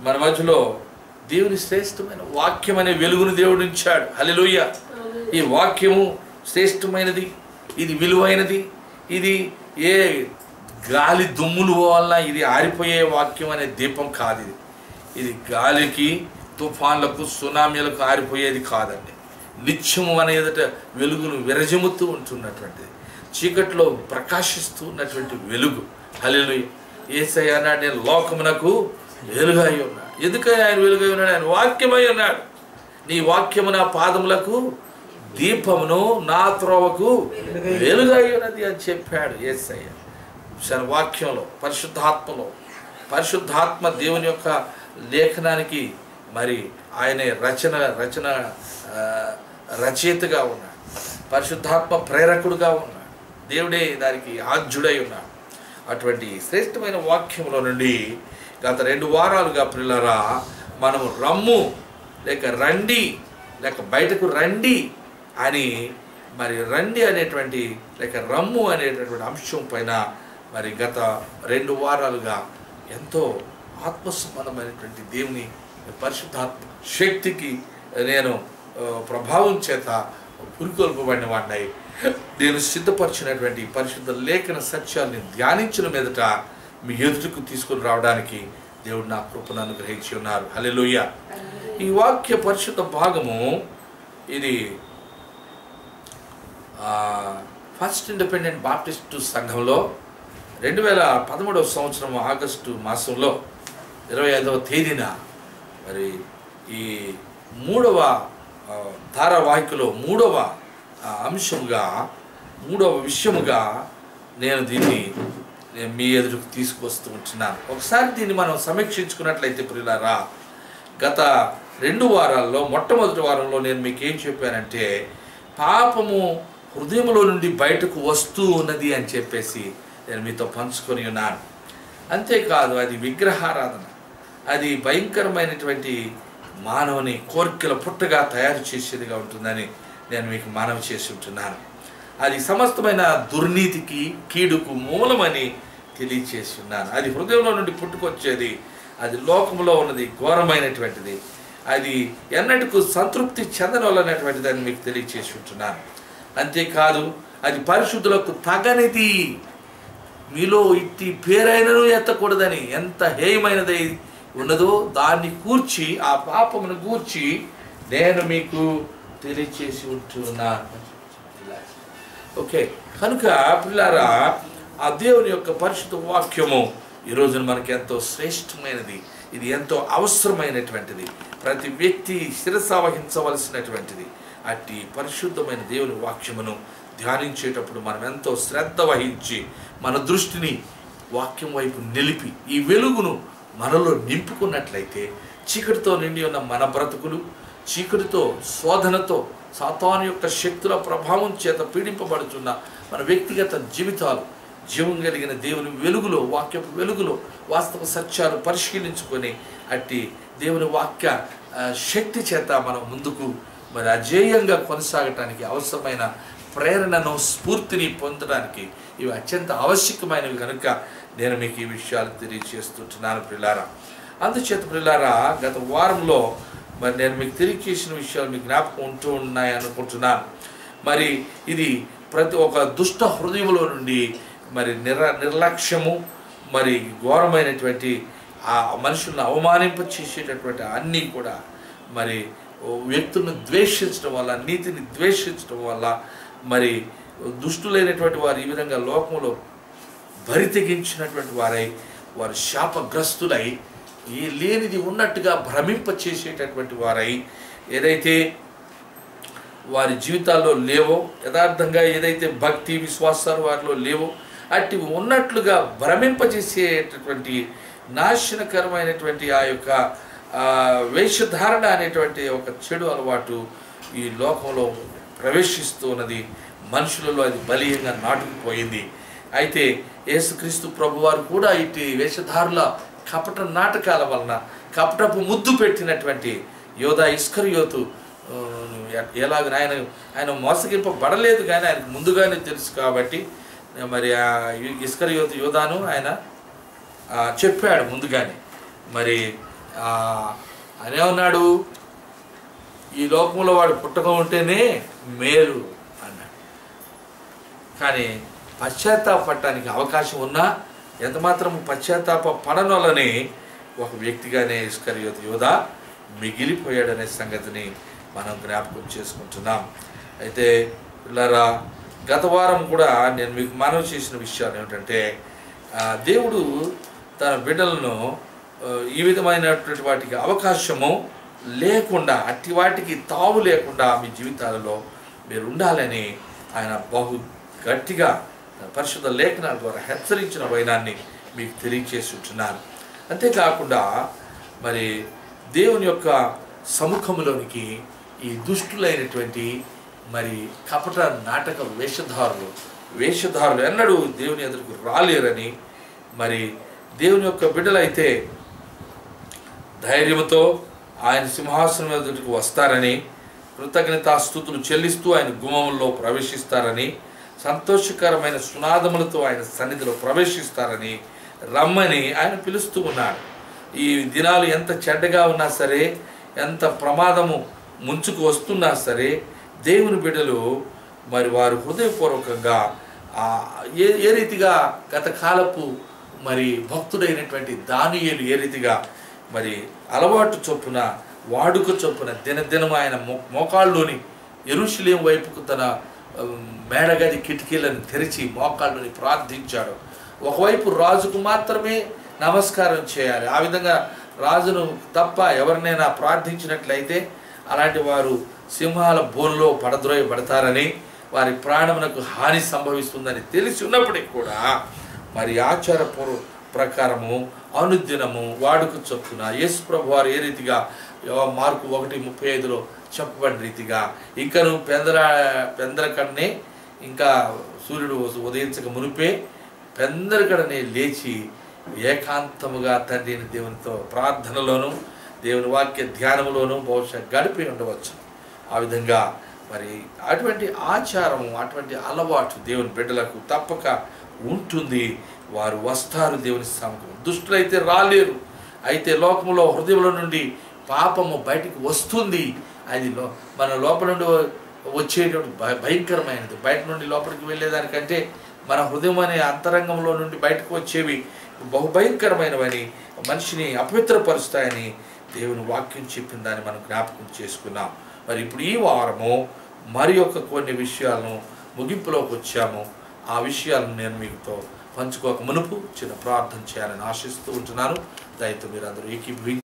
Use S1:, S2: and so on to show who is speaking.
S1: మన మధ్యలో దేవుని శ్రేష్టమైన వాక్యం అనే వెలుగును దేవుడు ఇచ్చాడు హల్లెలూయా ఈ వాక్యము శ్రేష్టమైనది ఇది విలువైనది ఇది ఏ గాలి దుమ్ములు వల్ల ఇది ఆరిపోయే వాక్యం అనే దీపం కాదు ఇది ఇది గాలికి తుఫాన్లకు సునామీలకు ఆరిపోయేది కాదండి నిత్యము అనే ఎదుట వెలుగును విరజముతూ ఉంటున్నటువంటిది చీకట్లో ప్రకాశిస్తూ ఉన్నటువంటి వెలుగు హల్లెలూయ ఏసయ్య అన్నాడు నేను లోకమునకు వెలుగై ఉన్నాడు ఎందుకని ఆయన వెలుగై ఉన్నాడు ఆయన వాక్యమై ఉన్నాడు నీ వాక్యము నా పాదములకు దీపమును నా త్రోవకు వెలుగై ఉన్నది అని చెప్పాడు ఏసయ్య సరే వాక్యంలో పరిశుద్ధాత్మలో పరిశుద్ధాత్మ దేవుని యొక్క లేఖనానికి మరి ఆయనే రచన రచన ఆ, రచయితగా ఉన్నాడు పరిశుద్ధాత్మ ప్రేరకుడుగా ఉన్నాడు దేవుడే దానికి ఆద్యుడై ఉన్నాడు అటువంటి శ్రేష్టమైన వాక్యంలో నుండి గత రెండు వారాలుగా పిల్లరా మనము రమ్ము లేక రండి లేక బయటకు రండి అని మరి రండి అనేటువంటి లేక రమ్ము అనేటటువంటి అంశం పైన మరి గత రెండు వారాలుగా ఎంతో ఆత్మ సంబంధమైనటువంటి దేవుని పరిశుద్ధాత్మ శక్తికి నేను ఆ, ప్రభావం చేత పురికొల్పబడిన వాడినాయి నేను సిద్ధపరిచినటువంటి పరిశుద్ధ లేఖన సత్యాన్ని ధ్యానించిన మీదట మీ ఎదుటికు తీసుకుని రావడానికి దేవుడు నా కృపను అనుగ్రహించి ఉన్నారు హల్లెలూయా ఈ వాక్య పరిశుద్ధ భాగము ఇది ఆ, ఫస్ట్ ఇండిపెండెంట్ బాప్టిస్టు సంఘంలో రెండు వేల పదమూడవ సంవత్సరం ఆగస్టు మాసంలో ఇరవై ఐదవ తేదీన మరి ఈ మూడవ ఆ, ధారావాహికలో మూడవ ఆ, అంశముగా మూడవ విషయముగా నేను దీన్ని నేను మీ ఎదురుకు తీసుకొస్తూ ఉంటున్నాను ఒకసారి దీన్ని మనం సమీక్షించుకున్నట్లయితే ప్రియులారా గత రెండు వారాల్లో మొట్టమొదటి వారంలో నేను మీకు ఏం చెప్పానంటే పాపము హృదయంలో నుండి బయటకు వస్తూ ఉన్నది అని చెప్పేసి నేను మీతో పంచుకొని ఉన్నాను అంతేకాదు అది విగ్రహారాధన అది భయంకరమైనటువంటి మానవుని కోరికల పుట్టగా తయారు చేసేదిగా ఉంటుందని నేను మీకు మనవి చేసి ఉంటున్నాను అది సమస్తమైన దుర్నీతికి కీడుకు మూలమని తెలియచేసి ఉన్నాను అది హృదయంలో నుండి పుట్టుకొచ్చేది అది లోకంలో ఉన్నది ఘోరమైనటువంటిది అది ఎన్నటికు సంతృప్తి చెందనవలనటువంటిది అని మీకు తెలియచేసి ఉంటున్నాను అంతేకాదు అది పరిశుద్ధులకు తగనిది మీలో ఇట్టి పేరైనను ఎత్తకూడదని ఎంత హేయమైనది ఉన్నదో దాన్ని కూర్చి ఆ పాపమును కూర్చి నేను మీకు తెలియచేసి ఉంటున్నాను ఓకే కనుక పిల్లారా ఆ దేవుని యొక్క పరిశుద్ధ వాక్యము ఈ రోజున మనకి ఎంతో శ్రేష్టమైనది ఇది ఎంతో అవసరమైనటువంటిది ప్రతి వ్యక్తి శిరస వహించవలసినటువంటిది అట్టి పరిశుద్ధమైన దేవుని వాక్యమును ధ్యానించేటప్పుడు మనం ఎంతో శ్రద్ధ వహించి మన దృష్టిని వాక్యం వైపు నిలిపి ఈ వెలుగును మనలో నింపుకున్నట్లయితే చీకటితో నిండి ఉన్న మన బ్రతుకులు చీకటితో శోధనతో సాతాను యొక్క శక్తుల ప్రభావం చేత పీడింపబడుతున్న మన వ్యక్తిగత జీవితాలు జీవం కలిగిన దేవుని వెలుగులో వాక్యపు వెలుగులో వాస్తవ సత్యాలు పరిశీలించుకొని అట్టి దేవుని వాక్య ఆ, శక్తి చేత మనం ముందుకు మరి అజేయంగా కొనసాగటానికి అవసరమైన ప్రేరణను స్ఫూర్తిని పొందడానికి ఇవి అత్యంత ఆవశ్యకమైనవి కనుక నేను మీకు ఈ విషయాలు తెలియజేస్తుంటున్నాను పిల్లారా అందుచేత పిల్లారా గత వారంలో మరి నేను మీకు తెలియజేసిన విషయాలు మీకు జ్ఞాపకం ఉంటూ ఉన్నాయి అనుకుంటున్నాను మరి ఇది ప్రతి ఒక్క దుష్ట హృదయంలో నుండి మరి నిర నిర్లక్ష్యము మరి ఘోరమైనటువంటి ఆ మనుషులను అవమానింప చేసేటటువంటి అన్నీ కూడా మరి వ్యక్తులను ద్వేషించడం వల్ల నీతిని ద్వేషించడం వల్ల మరి దుష్టులైనటువంటి వారు ఈ విధంగా లోకంలో బరి తెగించినటువంటి వారై వారు శాపగ్రస్తులై ఈ లేనిది ఉన్నట్టుగా భ్రమింప చేసేటటువంటి వారై ఏదైతే వారి జీవితాల్లో లేవో యథార్థంగా ఏదైతే భక్తి విశ్వాసాలు వారిలో లేవో అట్టి ఉన్నట్లుగా భ్రమింపజేసేటటువంటి నాశనకరమైనటువంటి ఆ యొక్క ఆ, వేషధారణ అనేటువంటి ఒక చెడు అలవాటు ఈ లోకంలో ప్రవేశిస్తూ ఉన్నది మనుషులలో అది బలీయంగా నాటుకుపోయింది అయితే యేసుక్రీస్తు ప్రభువారు కూడా ఇట్టి వేషధారుల కపట నాటకాల వలన కపటపు ముద్దు పెట్టినటువంటి యోధా ఇస్కరియోతు ఆ, ఎలాగ ఆయన ఆయన మోసగింపబడలేదు కానీ ఆయనకు ముందుగానే తెలుసు కాబట్టి మరి ఆ ఇస్కరియోతు యోధాను ఆయన ఆ, చెప్పాడు ముందుగానే మరి ఆ, ఆయన ఏమన్నాడు ఈ లోకంలో వాడు పుట్టక ఉంటేనే మేలు అన్నాడు కానీ పశ్చాత్తాపడటానికి అవకాశం ఉన్నా ఎంత మాత్రం పశ్చాత్తాప పడనోలని ఒక వ్యక్తిగానే ఇస్కరియోత్ యోధ మిగిలిపోయాడనే సంగతిని మనం జ్ఞాపకం చేసుకుంటున్నాం అయితే పిల్లరా గత వారం కూడా నేను మీకు మనవి చేసిన విషయాలు ఏమిటంటే ఆ, దేవుడు తన బిడ్డలను ఆ, ఈ విధమైనటువంటి వాటికి అవకాశము లేకుండా అట్టి వాటికి తావు లేకుండా మీ జీవితాలలో మీరు ఉండాలని ఆయన బహు గట్టిగా పరిశుద్ధ లేఖనాల ద్వారా హెచ్చరించిన వైనాన్ని మీకు తెలియచేసి ఉంటున్నాను అంతేకాకుండా మరి దేవుని యొక్క సముఖంలోనికి ఈ దుష్టులైనటువంటి మరి కపట నాటక వేషధారులు వేషధారులు ఎన్నడూ దేవుని ఎదురుకు రాలేరని మరి దేవుని యొక్క బిడ్డలైతే ధైర్యంతో ఆయన సింహాసనం ఎదుటికి వస్తారని కృతజ్ఞతాస్థుతులు చెల్లిస్తూ ఆయన గుమ్మంలో ప్రవేశిస్తారని సంతోషకరమైన సునాదములతో ఆయన సన్నిధిలో ప్రవేశిస్తారని రమ్మని ఆయన పిలుస్తూ ఉన్నాడు ఈ దినాలు ఎంత చెడ్డగా ఉన్నా సరే ఎంత ప్రమాదము ముంచుకు వస్తున్నా సరే దేవుని బిడ్డలు మరి వారు హృదయపూర్వకంగా ఆ, ఏ ఏ రీతిగా గత కాలపు మరి భక్తుడైనటువంటి దానియేలు ఏ రీతిగా మరి అలవాటు చొప్పున వాడుక చొప్పున దినదినం ఆయన మో మోకాళ్ళలోని ఎరుషులేం వైపుకు తన ఉమ్, మేడగది కిటికీలను తెరిచి మోకాళ్ళని ప్రార్థించాడు ఒకవైపు రాజుకు మాత్రమే నమస్కారం చేయాలి ఆ విధంగా రాజును తప్ప ఎవరినైనా ప్రార్థించినట్లయితే అలాంటి వారు సింహాల బోన్లో పడద్రోయబడతారని వారి ప్రాణమునకు హాని సంభవిస్తుందని తెలిసి ఉన్నప్పటికీ కూడా మరి ఆచారపూర్వ ప్రకారము అనుదినము వాడుక చొప్పున యేసు ప్రభు వారు ఏ రీతిగా యో- మార్కు ఒకటి ముప్పై ఐదులో చెప్పబడిన రీతిగా ఇంకను పెందర పెందరకడనే ఇంకా సూర్యుడు ఉదయించక మునిపే పెందరకడనే లేచి ఏకాంతముగా తండ్రిని దేవునితో ప్రార్థనలోను దేవుని వాక్య ధ్యానములోను బహుశా గడిపి ఉండవచ్చు ఆ విధంగా మరి అటువంటి ఆచారము అటువంటి అలవాటు దేవుని బిడ్డలకు తప్పక ఉంటుంది వారు వస్తారు దేవుని సముఖం దుష్టులైతే రాలేరు అయితే లోకంలో హృదయంలో నుండి పాపము బయటికి వస్తుంది అది లో మన లోపల నుండి వచ్చేటువంటి భ- భయంకరమైనది బయట నుండి లోపలికి వెళ్ళేదానికంటే మన హృదయం అనే అంతరంగంలో నుండి బయటకు వచ్చేవి బహుభయంకరమైనవని మనిషిని అపవిత్రపరుస్తాయని దేవుని వాక్యం చెప్పిన దాన్ని మనం జ్ఞాపకం చేసుకున్నాం మరి ఇప్పుడు ఈ వారము మరి యొక్క కొన్ని విషయాలను ముగింపులోకి వచ్చాము ఆ విషయాలను నేను మీతో పంచుకోక మునుపు చిన్న ప్రార్థన చేయాలని ఆశిస్తూ ఉంటున్నాను దయతో మీరు అందరూ ఏకీభవి